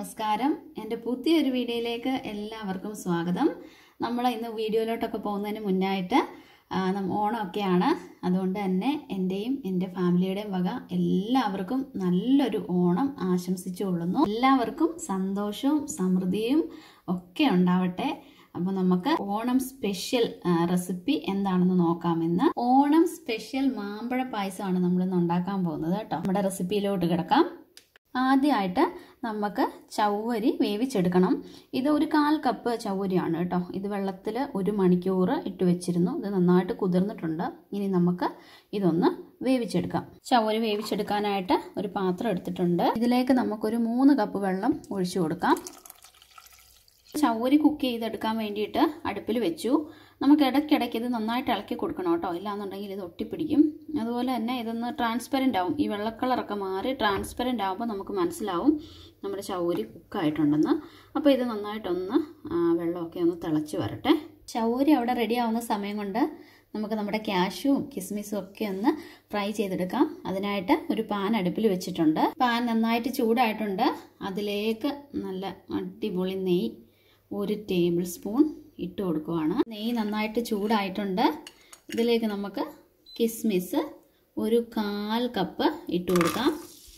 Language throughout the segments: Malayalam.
നമസ്കാരം എൻ്റെ പുതിയൊരു വീഡിയോയിലേക്ക് എല്ലാവർക്കും സ്വാഗതം നമ്മൾ ഇന്ന് വീഡിയോയിലോട്ടൊക്കെ പോകുന്നതിന് മുന്നായിട്ട് ആ, നം- ഓണമൊക്കെയാണ് അതുകൊണ്ട് തന്നെ എൻ്റെയും എൻ്റെ ഫാമിലിയുടെയും വക എല്ലാവർക്കും നല്ലൊരു ഓണം ആശംസിച്ചുകൊള്ളുന്നു എല്ലാവർക്കും സന്തോഷവും സമൃദ്ധിയും ഒക്കെ ഉണ്ടാവട്ടെ അപ്പോൾ നമുക്ക് ഓണം സ്പെഷ്യൽ റെസിപ്പി എന്താണെന്ന് നോക്കാമെന്ന് ഓണം സ്പെഷ്യൽ മാമ്പഴ പായസമാണ് നമ്മൾ ഇന്ന് ഉണ്ടാക്കാൻ പോകുന്നത് കേട്ടോ നമ്മുടെ റെസിപ്പിയിലോട്ട് കിടക്കാം ആദ്യമായിട്ട് നമുക്ക് ചവ്വരി വേവിച്ചെടുക്കണം ഇത് ഒരു കാൽ കപ്പ് ചവ്വരിയാണ് കേട്ടോ ഇത് വെള്ളത്തിൽ ഒരു മണിക്കൂർ ഇട്ട് വെച്ചിരുന്നു ഇത് നന്നായിട്ട് കുതിർന്നിട്ടുണ്ട് ഇനി നമുക്ക് ഇതൊന്ന് വേവിച്ചെടുക്കാം ചവ്വരി വേവിച്ചെടുക്കാനായിട്ട് ഒരു പാത്രം എടുത്തിട്ടുണ്ട് ഇതിലേക്ക് നമുക്കൊരു മൂന്ന് കപ്പ് വെള്ളം ഒഴിച്ചു കൊടുക്കാം ചവ്വരി കുക്ക് ചെയ്തെടുക്കാൻ വേണ്ടിയിട്ട് അടുപ്പിൽ വെച്ചു നമുക്ക് ഇടയ്ക്കിടയ്ക്ക് ഇത് നന്നായിട്ട് ഇളക്കി കൊടുക്കണം കേട്ടോ ഇല്ലാന്നുണ്ടെങ്കിൽ ഇത് ഒട്ടിപ്പിടിക്കും അതുപോലെ തന്നെ ഇതൊന്ന് ട്രാൻസ്പെറൻ്റ് ആവും ഈ വെള്ള കളറൊക്കെ മാറി ട്രാൻസ്പെറൻ്റ് ആകുമ്പോൾ നമുക്ക് മനസ്സിലാവും നമ്മുടെ ചവ്വരി കുക്കായിട്ടുണ്ടെന്ന് അപ്പോൾ ഇത് നന്നായിട്ടൊന്ന് ആ, വെള്ളമൊക്കെ ഒന്ന് തിളച്ച് വരട്ടെ ചവ്വരി അവിടെ റെഡി ആവുന്ന സമയം കൊണ്ട് നമുക്ക് നമ്മുടെ ക്യാഷും കിസ്മിസും ഒക്കെ ഒന്ന് ഫ്രൈ ചെയ്തെടുക്കാം അതിനായിട്ട് ഒരു പാൻ അടുപ്പിൽ വെച്ചിട്ടുണ്ട് പാൻ നന്നായിട്ട് ചൂടായിട്ടുണ്ട് അതിലേക്ക് നല്ല അടിപൊളി നെയ്യ് ഒരു ടേബിൾ സ്പൂൺ ഇട്ട് കൊടുക്കുവാണ് നെയ്യ് നന്നായിട്ട് ചൂടായിട്ടുണ്ട് ഇതിലേക്ക് നമുക്ക് കിസ്മിസ് ഒരു കാൽ കപ്പ് ഇട്ട് കൊടുക്കാം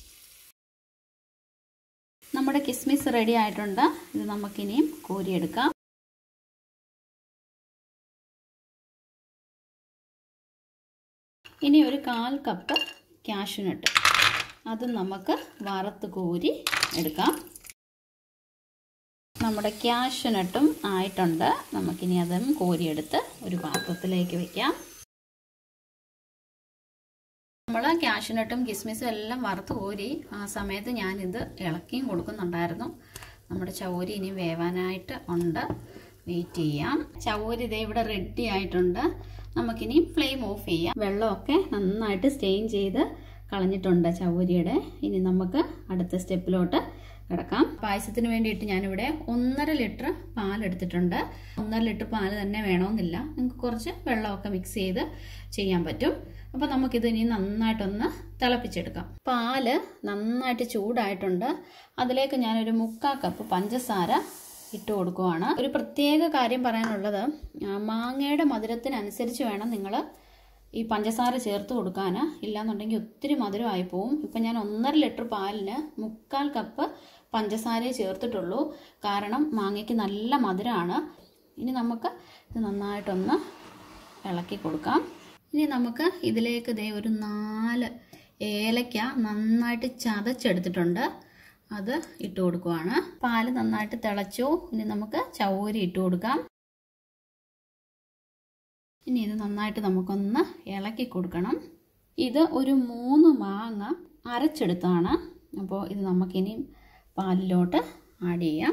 നമ്മുടെ കിസ്മിസ് റെഡി ആയിട്ടുണ്ട് ഇത് നമുക്കിനിയും കോരിയെടുക്കാം ഇനി ഒരു കാൽ കപ്പ് കാഷ്യൂനട്ട് അത് നമുക്ക് വറുത്ത് കോരി എടുക്കാം നമ്മുടെ ക്യാഷ്നട്ടും ആയിട്ടുണ്ട് നമുക്കിനി അതും കോരിയെടുത്ത് ഒരു പാത്രത്തിലേക്ക് വെക്കാം നമ്മൾ ക്യാഷ്നട്ടും കിസ്മിസും എല്ലാം വറുത്ത് കോരി ആ സമയത്ത് ഞാനിത് ഇളക്കിയും കൊടുക്കുന്നുണ്ടായിരുന്നു നമ്മുടെ ചൗരി ഇനി വേവാനായിട്ട് ഉണ്ട് വെയിറ്റ് ചെയ്യാം ചൗരി ഇതേ ഇവിടെ റെഡി ആയിട്ടുണ്ട് നമുക്കിനി ഫ്ലെയിം ഓഫ് ചെയ്യാം വെള്ളമൊക്കെ നന്നായിട്ട് സ്റ്റെയിൻ ചെയ്ത് കളഞ്ഞിട്ടുണ്ട് ചൗരിയുടെ ഇനി നമുക്ക് അടുത്ത സ്റ്റെപ്പിലോട്ട് കിടക്കാം പായസത്തിന് വേണ്ടിയിട്ട് ഞാനിവിടെ ഒന്നര ലിറ്റർ പാൽ എടുത്തിട്ടുണ്ട് ഒന്നര ലിറ്റർ പാൽ തന്നെ വേണമെന്നില്ല നിങ്ങൾക്ക് കുറച്ച് വെള്ളമൊക്കെ മിക്സ് ചെയ്ത് ചെയ്യാൻ പറ്റും അപ്പോൾ നമുക്കിത് ഇനി നന്നായിട്ടൊന്ന് തിളപ്പിച്ചെടുക്കാം പാല് നന്നായിട്ട് ചൂടായിട്ടുണ്ട് അതിലേക്ക് ഞാനൊരു മുക്കാൽ കപ്പ് പഞ്ചസാര ഇട്ട് കൊടുക്കുവാണ് ഒരു പ്രത്യേക കാര്യം പറയാനുള്ളത് ആ, മാങ്ങയുടെ മധുരത്തിനനുസരിച്ച് വേണം നിങ്ങൾ ഈ പഞ്ചസാര ചേർത്ത് കൊടുക്കാൻ ഇല്ലാന്നുണ്ടെങ്കിൽ ഒത്തിരി മധുരമായി പോവും ഇപ്പം ഞാൻ ഒന്നര ലിറ്റർ പാലിന് മുക്കാൽ കപ്പ് പഞ്ചസാരയെ ചേർത്തിട്ടുള്ളൂ കാരണം മാങ്ങയ്ക്ക് നല്ല മധുരമാണ് ഇനി നമുക്ക് ഇത് നന്നായിട്ടൊന്ന് ഇളക്കി കൊടുക്കാം ഇനി നമുക്ക് ഇതിലേക്ക് ദേ ഒരു നാല് ഏലക്ക നന്നായിട്ട് ചതച്ചെടുത്തിട്ടുണ്ട് അത് ഇട്ട് കൊടുക്കുവാണ് പാല് നന്നായിട്ട് തിളച്ചു ഇനി നമുക്ക് ചവ്വരി ഇട്ട് കൊടുക്കാം ഇനി ഇത് നന്നായിട്ട് നമുക്കൊന്ന് ഇളക്കി കൊടുക്കണം ഇത് ഒരു മൂന്ന് മാങ്ങ അരച്ചെടുത്താണ് അപ്പോൾ ഇത് നമുക്കിനി പാലിലോട്ട് ആഡ് ചെയ്യാം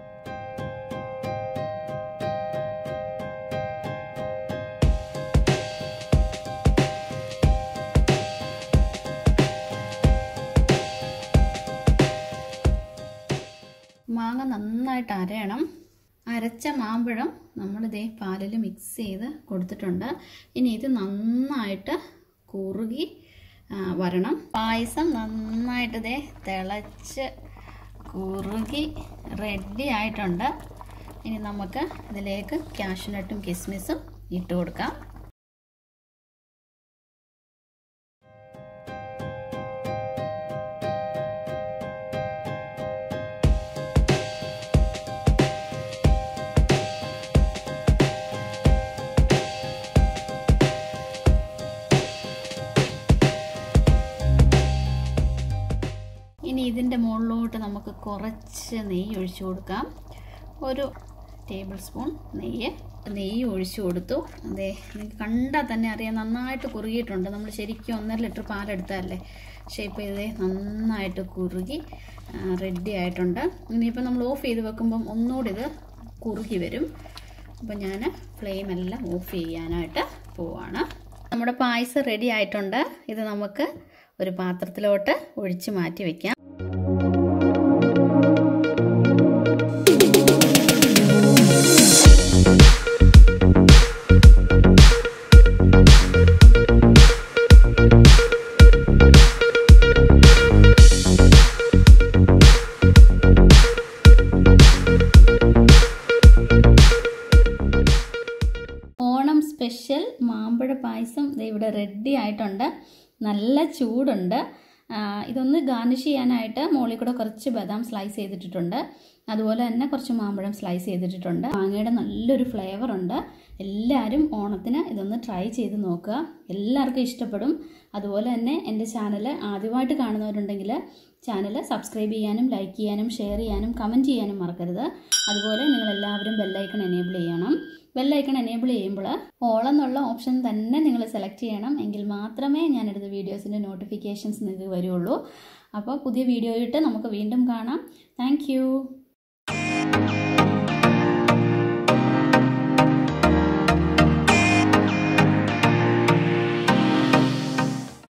മാങ്ങ നന്നായിട്ട് അരയണം അരച്ച മാമ്പഴം നമ്മളിതേ പാലിൽ മിക്സ് ചെയ്ത് കൊടുത്തിട്ടുണ്ട് ഇനി ഇത് നന്നായിട്ട് കുറുകി ആ, വരണം പായസം നന്നായിട്ട് ഇതേ തിളച്ച് കുറുകി റെഡി ആയിട്ടുണ്ട് ഇനി നമുക്ക് ഇതിലേക്ക് കാഷ്നട്ടും കിസ്മിസും ഇട്ട് കൊടുക്കാം ഇനി ഇതിൻ്റെ മുകളിലോട്ട് നമുക്ക് കുറച്ച് നെയ്യ് ഒഴിച്ചു കൊടുക്കാം ഒരു ടേബിൾ സ്പൂൺ നെയ്യ് നെയ്യ് ഒഴിച്ചു കൊടുത്തു അതെ നിങ്ങൾക്ക് കണ്ടാൽ തന്നെ അറിയാം നന്നായിട്ട് കുറുകിയിട്ടുണ്ട് നമ്മൾ ശരിക്കും ഒന്നര ലിറ്റർ പാലെടുത്തതല്ലേ പക്ഷേ ഇപ്പോൾ ഇത് നന്നായിട്ട് കുറുകി റെഡി ആയിട്ടുണ്ട് ഇനിയിപ്പോൾ നമ്മൾ ഓഫ് ചെയ്ത് വെക്കുമ്പം ഒന്നുകൂടി ഇത് കുറുകി വരും അപ്പോൾ ഞാൻ ഫ്ലെയിം എല്ലാം ഓഫ് ചെയ്യാനായിട്ട് പോവാണ് നമ്മുടെ പായസം റെഡി ആയിട്ടുണ്ട് ഇത് നമുക്ക് ഒരു പാത്രത്തിലോട്ട് ഒഴിച്ച് മാറ്റി വെക്കാം നല്ല ചൂടുണ്ട് ആ, ഇതൊന്ന് ഗാർണിഷ് ചെയ്യാനായിട്ട് മുകളിൽ കൂടെ കുറച്ച് ബദാം സ്ലൈസ് ചെയ്തിട്ടിട്ടുണ്ട് അതുപോലെ തന്നെ കുറച്ച് മാമ്പഴം സ്ലൈസ് ചെയ്തിട്ടിട്ടുണ്ട് മാങ്ങയുടെ നല്ലൊരു ഫ്ലേവർ ഉണ്ട് എല്ലാവരും ഓണത്തിന് ഇതൊന്ന് ട്രൈ ചെയ്ത് നോക്കുക എല്ലാവർക്കും ഇഷ്ടപ്പെടും അതുപോലെ തന്നെ എൻ്റെ ചാനൽ ആദ്യമായിട്ട് കാണുന്നവരുണ്ടെങ്കിൽ ചാനൽ സബ്സ്ക്രൈബ് ചെയ്യാനും ലൈക്ക് ചെയ്യാനും ഷെയർ ചെയ്യാനും കമൻറ്റ് ചെയ്യാനും മറക്കരുത് അതുപോലെ നിങ്ങൾ എല്ലാവരും ബെല്ലൈക്കൺ എനേബിൾ ചെയ്യണം ബെല്ലൈക്കൺ എനേബിൾ ചെയ്യുമ്പോൾ ഓൾ എന്നുള്ള ഓപ്ഷൻ തന്നെ നിങ്ങൾ സെലക്ട് ചെയ്യണം എങ്കിൽ മാത്രമേ ഞാനെടുത്ത വീഡിയോസിൻ്റെ നോട്ടിഫിക്കേഷൻസ് നിങ്ങൾക്ക് വരുള്ളൂ അപ്പോൾ പുതിയ വീഡിയോ ഇട്ട് നമുക്ക് വീണ്ടും കാണാം താങ്ക്